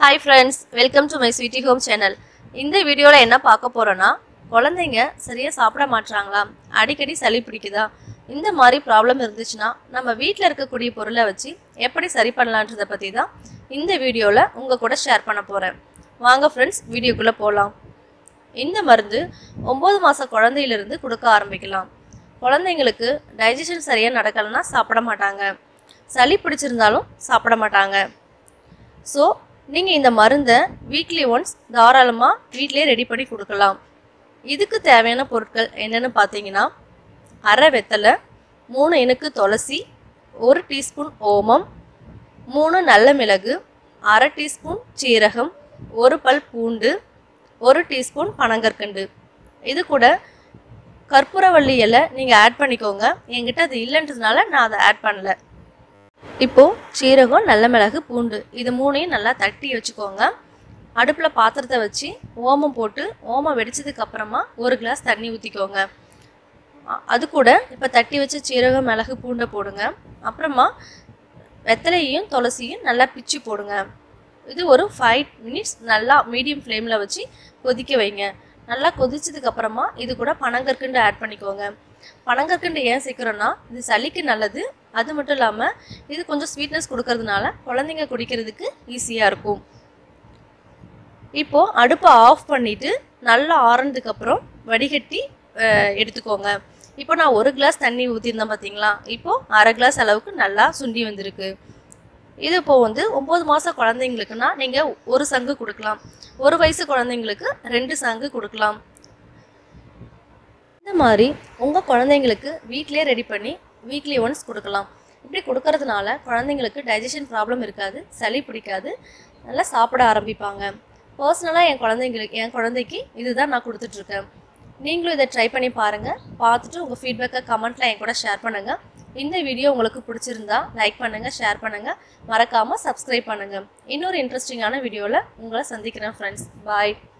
hi friends welcome to my sweety home channel இந்த வீடியோவில் என்ன பார்க்க போகிறோன்னா குழந்தைங்க சரியாக சாப்பிட மாட்றாங்களா அடிக்கடி சளி பிடிக்குதா இந்த மாதிரி ப்ராப்ளம் இருந்துச்சுன்னா நம்ம வீட்டில் இருக்கக்கூடிய பொருளை வச்சு எப்படி சரி பண்ணலான்றதை பற்றி தான் இந்த வீடியோவில் உங்கள் கூட ஷேர் பண்ண போகிறேன் வாங்க ஃப்ரெண்ட்ஸ் வீடியோக்குள்ளே போகலாம் இந்த மருந்து ஒம்பது மாத குழந்தையிலிருந்து கொடுக்க ஆரம்பிக்கலாம் குழந்தைங்களுக்கு டைஜஷன் சரியாக நடக்கலைன்னா சாப்பிட மாட்டாங்க சளி பிடிச்சிருந்தாலும் சாப்பிட மாட்டாங்க ஸோ நீங்கள் இந்த மருந்தை வீக்லி ஒன்ஸ் தாராளமாக வீட்டிலே ரெடி பண்ணி கொடுக்கலாம் இதுக்கு தேவையான பொருட்கள் என்னென்னு பார்த்தீங்கன்னா அரை வெத்தலை மூணு இனுக்கு துளசி ஒரு டீஸ்பூன் ஓமம் மூணு நல்ல மிளகு அரை டீஸ்பூன் சீரகம் ஒரு பல் பூண்டு ஒரு டீஸ்பூன் பனங்கற்கண்டு இது கூட கற்பூரவள்ளி இலை நீங்கள் ஆட் பண்ணிக்கோங்க என்கிட்ட அது இல்லைன்றதுனால நான் அதை ஆட் பண்ணல இப்போ சீரகம் நல்ல மிளகு பூண்டு இது மூணையும் நல்லா தட்டி வச்சுக்கோங்க அடுப்பில் பாத்திரத்தை வச்சு ஓமம் போட்டு ஓமம் வெடிச்சதுக்கு அப்புறமா ஒரு கிளாஸ் தண்ணி ஊற்றிக்கோங்க அ- அது கூட இப்போ தட்டி வச்ச சீரகம் மிளகு பூண்டை போடுங்க அப்புறமா வெத்தலையும் துளசியும் நல்லா பிச்சு போடுங்க இது ஒரு ஃபைவ் மினிட்ஸ் நல்லா மீடியம் ஃப்ளேமில் வச்சு கொதிக்க வைங்க நல்லா கொதிச்சதுக்கு அப்புறமா இது கூட பனங்கற்கண்டு ஆட் பண்ணிக்கோங்க பனங்கற்கண்டு ஏன் சேர்க்குறோன்னா இது சளிக்கு நல்லது அது மட்டும் இல்லாமல் இது கொஞ்சம் ஸ்வீட்னஸ் கொடுக்கறதுனால குழந்தைங்க குடிக்கிறதுக்கு ஈஸியாக இருக்கும் இப்போது அடுப்பை ஆஃப் பண்ணிவிட்டு நல்லா ஆறுனதுக்கு அப்புறம் வடிகட்டி அஹ், எடுத்துக்கோங்க இப்போ நான் ஒரு கிளாஸ் தண்ணி ஊற்றிருந்தேன் பார்த்தீங்களா இப்போது அரை கிளாஸ் அளவுக்கு நல்லா சுண்டி வந்திருக்கு இது இப்போ வந்து ஒம்பது மாத குழந்தைங்களுக்குன்னா நீங்கள் ஒரு சங்கு கொடுக்கலாம் ஒரு வயசு குழந்தைங்களுக்கு ரெண்டு சங்கு கொடுக்கலாம் இந்த மாதிரி உங்கள் குழந்தைங்களுக்கு வீட்டிலே ரெடி பண்ணி வீக்லி ஒன்ஸ் கொடுக்கலாம் இப்படி கொடுக்கறதுனால குழந்தைங்களுக்கு டைஜஷன் ப்ராப்ளம் இருக்காது சளி பிடிக்காது நல்லா சாப்பிட ஆரம்பிப்பாங்க பர்சனலாக என் குழந்தைங்களுக்கு என் குழந்தைக்கு இதுதான் நான் கொடுத்துட்ருக்கேன் நீங்களும் இதை ட்ரை பண்ணி பாருங்கள் பார்த்துட்டு உங்கள் ஃபீட்பேக்கை கமெண்ட்டில் என் கூட ஷேர் பண்ணுங்கள் இந்த வீடியோ உங்களுக்கு பிடிச்சிருந்தா லைக் பண்ணுங்கள் ஷேர் பண்ணுங்கள் மறக்காமல் சப்ஸ்கிரைப் பண்ணுங்கள் இன்னொரு இன்ட்ரெஸ்டிங்கான வீடியோவில் உங்களை சந்திக்கிறேன் ஃப்ரெண்ட்ஸ் பாய்